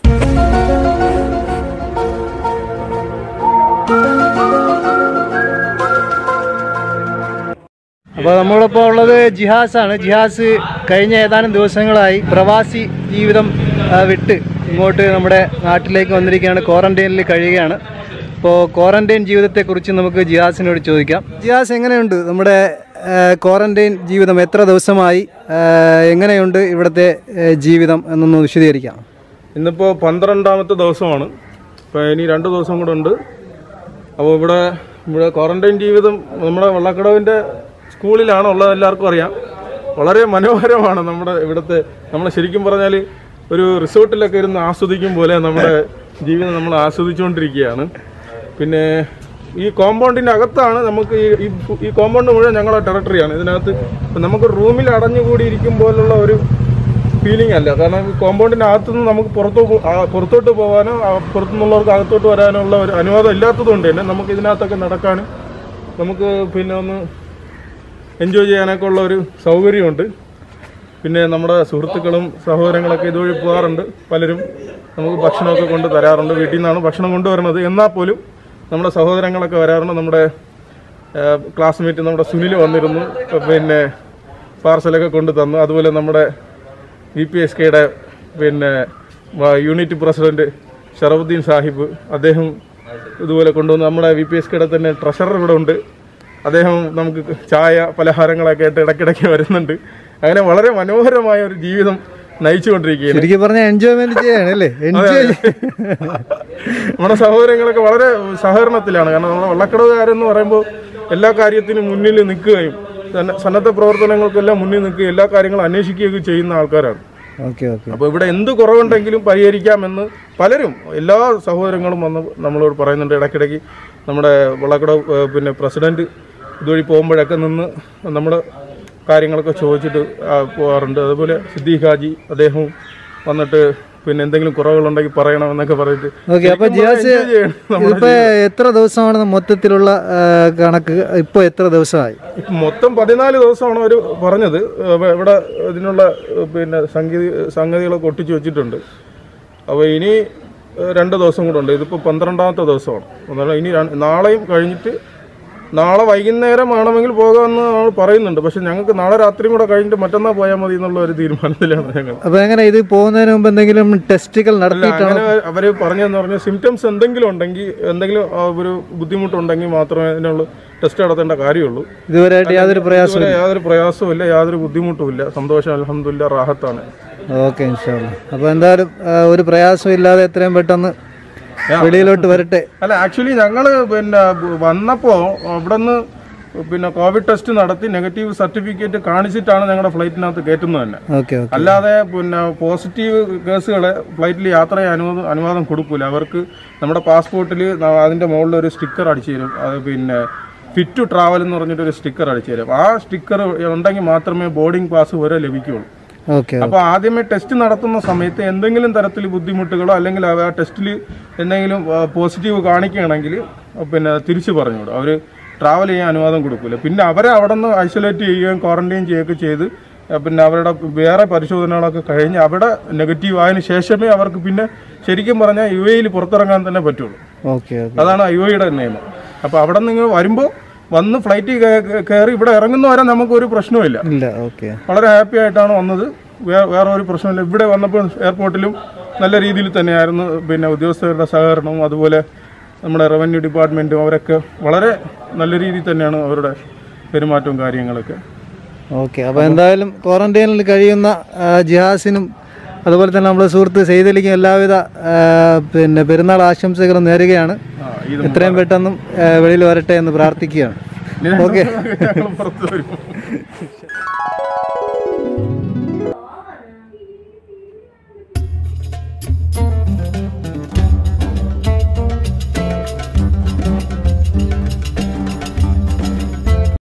അപ്പോൾ നമ്മളിപ്പോൾ ഉള്ളത് ജിഹാസാണ് ജിഹാസ് കഴിഞ്ഞ ഏതാനും ദിവസങ്ങളായി പ്രവാസി ജീവിതം ആ, വിട്ട് ഇങ്ങോട്ട് നമ്മുടെ നാട്ടിലേക്ക് വന്നിരിക്കുകയാണ് ക്വാറന്റൈനിൽ കഴിയുകയാണ് അപ്പോൾ ക്വാറന്റൈൻ ജീവിതത്തെക്കുറിച്ച് നമുക്ക് ജിഹാസിനോട് ചോദിക്കാം ജിഹാസ് എങ്ങനെയുണ്ട് നമ്മുടെ ക്വാറന്റൈൻ ജീവിതം എത്ര ദിവസമായി ആ, എങ്ങനെയുണ്ട് ഇവിടുത്തെ ആ, ജീവിതം എന്നൊന്ന് വിശദീകരിക്കാം ഇന്നിപ്പോൾ പന്ത്രണ്ടാമത്തെ ദിവസമാണ് ഇപ്പോൾ ഇനി രണ്ട് ദിവസം കൂടെ ഉണ്ട് അപ്പോൾ ഇവിടെ ഇവിടെ ക്വാറന്റൈൻ ജീവിതം നമ്മുടെ വെള്ളക്കടവിൻ്റെ സ്കൂളിലാണ് ഉള്ളത് എല്ലാവർക്കും അറിയാം വളരെ മനോഹരമാണ് നമ്മുടെ ഇവിടുത്തെ നമ്മൾ ശരിക്കും പറഞ്ഞാൽ ഒരു റിസോർട്ടിലൊക്കെ ഇരുന്ന് ആസ്വദിക്കും പോലെ നമ്മുടെ ജീവിതം നമ്മൾ ആസ്വദിച്ചുകൊണ്ടിരിക്കുകയാണ് പിന്നെ ഈ കോമ്പൗണ്ടിൻ്റെ അകത്താണ് നമുക്ക് ഈ ഈ- ഈ കോമ്പൗണ്ട് മുഴുവൻ ഞങ്ങളുടെ ടെറിട്ടറിയാണ് ഇതിനകത്ത് ഇപ്പം നമുക്ക് റൂമിൽ അടഞ്ഞുകൂടി ഇരിക്കും പോലുള്ള ഒരു ഫീലിംഗ് അല്ല കാരണം കോമ്പൗണ്ടിന്റെ അകത്തുനിന്ന് നമുക്ക് പുറത്തോ പോ- ആ, പുറത്തോട്ട് പോകാനോ ആ, പുറത്തുനിന്നുള്ളവർക്ക് അകത്തോട്ട് വരാനോ ഉള്ള ഒരു അനുവാദം ഇല്ലാത്തതുകൊണ്ട് തന്നെ നമുക്ക് ഇതിനകത്തൊക്കെ നടക്കാനും നമുക്ക് പിന്നെ ഒന്ന് എൻജോയ് ചെയ്യാനൊക്കെ ഉള്ള ഒരു സൗകര്യമുണ്ട് പിന്നെ നമ്മുടെ സുഹൃത്തുക്കളും സഹോദരങ്ങളൊക്കെ ഇതുവഴി പോകാറുണ്ട് പലരും നമുക്ക് ഭക്ഷണമൊക്കെ കൊണ്ട് തരാറുണ്ട് വീട്ടിൽ നിന്നാണ് ഭക്ഷണം കൊണ്ടുവരുന്നത് എന്നാൽ പോലും നമ്മുടെ സഹോദരങ്ങളൊക്കെ വരാറുണ്ട് നമ്മുടെ ക്ലാസ്മേറ്റ് നമ്മുടെ സുനിൽ വന്നിരുന്നു പിന്നെ പാർസലൊക്കെ കൊണ്ട് തന്നു അതുപോലെ നമ്മുടെ വി പി എസ് കെയുടെ പിന്നെ വ- യൂണിറ്റ് പ്രസിഡന്റ് ഷറഫുദ്ദീൻ സാഹിബ് അദ്ദേഹം ഇതുപോലെ കൊണ്ടുവന്ന് നമ്മുടെ വി പി എസ് കെയുടെ തന്നെ ട്രഷറർ ഇവിടെ ഉണ്ട് അദ്ദേഹം നമുക്ക് ചായ പലഹാരങ്ങളൊക്കെ ആയിട്ട് ഇടയ്ക്കിടയ്ക്ക് വരുന്നുണ്ട് അങ്ങനെ വളരെ മനോഹരമായ ഒരു ജീവിതം നയിച്ചുകൊണ്ടിരിക്കുകയാണ് ശരിക്കും പറഞ്ഞാൽ എൻജോയ്മെന്റ് ചെയ്യാണ് അല്ലേ എൻജോയ് നമ്മുടെ സഹോദരങ്ങളൊക്കെ വളരെ സഹകരണത്തിലാണ് കാരണം നമ്മുടെ വള്ളക്കടവുകാരെന്ന് പറയുമ്പോൾ എല്ലാ കാര്യത്തിനും മുന്നിൽ നിൽക്കുകയും തന്നെ സന്നദ്ധ പ്രവർത്തനങ്ങൾക്കെല്ലാം മുന്നിൽ നിൽക്കുകയും എല്ലാ കാര്യങ്ങളും അന്വേഷിക്കുകയൊക്കെ ചെയ്യുന്ന ആൾക്കാരാണ് ഓക്കെ ഓക്കെ അപ്പോൾ ഇവിടെ എന്ത് കുറവുണ്ടെങ്കിലും പരിഹരിക്കാമെന്ന് പലരും എല്ലാ സഹോദരങ്ങളും വന്ന് നമ്മളോട് പറയുന്നുണ്ട് ഇടയ്ക്കിടയ്ക്ക് നമ്മുടെ വള്ളക്കട ഏഹ്, പിന്നെ പ്രസിഡന്റ് ഇതുവഴി പോകുമ്പോഴൊക്കെ നിന്ന് നമ്മുടെ കാര്യങ്ങളൊക്കെ ചോദിച്ചിട്ട് ആ, പോകാറുണ്ട് അതുപോലെ സിദ്ദീഖ് ഹാജി അദ്ദേഹവും വന്നിട്ട് പിന്നെ എന്തെങ്കിലും കുറവുകളുണ്ടെങ്കിൽ പറയണമെന്നൊക്കെ പറഞ്ഞിട്ട് ഓക്കെ അപ്പൊ ശരിക്കും ജിയാസ് enjoy ചെയ്യണം നമ്മുടെ ഇതിപ്പോ എത്ര ദിവസമാണ് മൊത്തത്തിലുള്ള ആ, കണക്ക് ഇപ്പൊ എത്ര ദിവസമായി ഇപ്പം മൊത്തം പതിനാല് ദിവസമാണ് അവർ പറഞ്ഞത് ഏഹ് ഇവിടെ ഇതിനുള്ള ഏഹ് പിന്നെ സംഗതി സംഗതികളൊക്കെ ഒട്ടിച്ച് വെച്ചിട്ടുണ്ട് അപ്പോൾ ഇനി ഏഹ് രണ്ട് ദിവസം കൂടെ ഉണ്ട് ഇതിപ്പോൾ പന്ത്രണ്ടാമത്തെ ദിവസമാണ് അതുകൊണ്ട് ഇനി ര- നാളെയും കഴിഞ്ഞിട്ട് നാളെ വൈകുന്നേരമാണെങ്കിൽ പോകാമെന്ന് നമ്മൾ പറയുന്നുണ്ട് പക്ഷെ ഞങ്ങൾക്ക് നാളെ രാത്രിയും കൂടെ കഴിഞ്ഞിട്ട് മറ്റന്നാൾ പോയാൽ മതി എന്നുള്ള ഒരു തീരുമാനത്തിലാണ് ഞങ്ങൾ അപ്പൊ എങ്ങനെ ഇത് പോകുന്നതിന് മുമ്പ് എന്തെങ്കിലും ടെസ്റ്റുകൾ നടത്തിയിട്ടാണ് അങ്ങനെ അവർ പറഞ്ഞതെന്ന് പറഞ്ഞാൽ സിംറ്റംസ് എന്തെങ്കിലും ഉണ്ടെങ്കിൽ എന്തെങ്കിലും ആ, ഒരു ബുദ്ധിമുട്ടുണ്ടെങ്കിൽ മാത്രമേ അതിനുള്ള ടെസ്റ്റ് നടത്തേണ്ട കാര്യമുള്ളൂ ഇതുവരെയായിട്ട് യാതൊരു പ്രയാസവും ഇതുവരെ യാതൊരു പ്രയാസവും ഇല്ല യാതൊരു ബുദ്ധിമുട്ടുമില്ല സന്തോഷം അലഹമില്ല റാഹത്താണ് ഓക്കെ ഇൻഷാല്ല അപ്പൊ എന്തായാലും ആ, ഒരു പ്രയാസവും ഇല്ലാതെ എത്രയും പെട്ടെന്ന് വെളിയിലോട്ട് വരട്ടെ അല്ല ആക്ച്വലി ഞങ്ങൾ പിന്നെ വന്നപ്പോൾ അവിടെ നിന്ന് പിന്നെ കോവിഡ് ടെസ്റ്റ് നടത്തി നെഗറ്റീവ് സർട്ടിഫിക്കറ്റ് കാണിച്ചിട്ടാണ് ഞങ്ങളുടെ ഫ്ലൈറ്റിനകത്ത് കയറ്റുന്നത് തന്നെ ഓക്കെ ഓക്കെ അല്ലാതെ പിന്നെ പോസിറ്റീവ് കേസുകളെ ഫ്ലൈറ്റിൽ യാത്ര ചെയ്യാൻ അനുവാദം അനുവാദം കൊടുക്കൂല അവർക്ക് നമ്മുടെ പാസ്പോർട്ടിൽ അതിൻ്റെ മുകളിൽ ഒരു സ്റ്റിക്കർ അടിച്ചു തരും അത് പിന്നെ ഫിറ്റ് ടു ട്രാവൽ എന്ന് പറഞ്ഞിട്ട് ഒരു സ്റ്റിക്കർ അടിച്ചു തരും ആ സ്റ്റിക്കർ ഉണ്ടെങ്കിൽ മാത്രമേ ബോർഡിംഗ് പാസ് വരെ ലഭിക്കുകയുള്ളൂ ഓക്കെ അപ്പോൾ ആദ്യമേ ടെസ്റ്റ് നടത്തുന്ന സമയത്ത് എന്തെങ്കിലും തരത്തിൽ ബുദ്ധിമുട്ടുകളോ അല്ലെങ്കിൽ ആ ടെസ്റ്റിൽ എന്തെങ്കിലും പോസിറ്റീവ് കാണിക്കുകയാണെങ്കിൽ പിന്നെ തിരിച്ചു പറഞ്ഞുവിടും അവർ ട്രാവൽ ചെയ്യാൻ അനുവാദം കൊടുക്കില്ല പിന്നെ അവരെ അവിടെ നിന്ന് ഐസൊലേറ്റ് ചെയ്യുകയും ക്വാറന്റൈൻ ചെയ്യുകയൊക്കെ ചെയ്ത് ആ, പിന്നെ അവരുടെ വേറെ പരിശോധനകളൊക്കെ കഴിഞ്ഞ് അവിടെ നെഗറ്റീവ് ആയതിനു ശേഷമേ അവർക്ക് പിന്നെ ശരിക്കും പറഞ്ഞാൽ യു എയിൽ പുറത്തിറങ്ങാൻ തന്നെ പറ്റുള്ളൂ ഓക്കെ ഓക്കെ അതാണ് ഐ ഒയുടെ നിയമം അപ്പോൾ അവിടെ നിന്ന് വരുമ്പോൾ വന്ന് ഫ്ലൈറ്റിൽ കയറി ഇവിടെ ഇറങ്ങുന്നവരെ നമുക്കൊരു പ്രശ്നവുമില്ല ഇല്ല ഓക്കെ വളരെ ഹാപ്പി ആയിട്ടാണ് വന്നത് വേ- വേറെ ഒരു പ്രശ്നമില്ല ഇവിടെ വന്നപ്പോൾ എയർപോർട്ടിലും നല്ല രീതിയിൽ തന്നെയായിരുന്നു പിന്നെ ഉദ്യോഗസ്ഥരുടെ സഹകരണവും അതുപോലെ നമ്മുടെ റവന്യൂ ഡിപ്പാർട്ട്മെൻറ്റും അവരൊക്കെ വളരെ നല്ല രീതിയിൽ തന്നെയാണ് അവരുടെ പെരുമാറ്റവും കാര്യങ്ങളൊക്കെ ഓക്കെ അപ്പോൾ എന്തായാലും ക്വാറന്റൈനിൽ കഴിയുന്ന ആ, ജിഹാസിനും അതുപോലെ തന്നെ നമ്മുടെ സുഹൃത്ത് സെയ്തലിക്കും എല്ലാവിധ ആ, പിന്നെ പെരുന്നാൾ ആശംസകളും നേരുകയാണ് ആ, ഇത് എത്രയും പെട്ടെന്നും ആ, വെളിയിൽ വരട്ടെ എന്ന് പ്രാർത്ഥിക്കുകയാണ് ഞങ്ങൾ പുറത്ത് വരും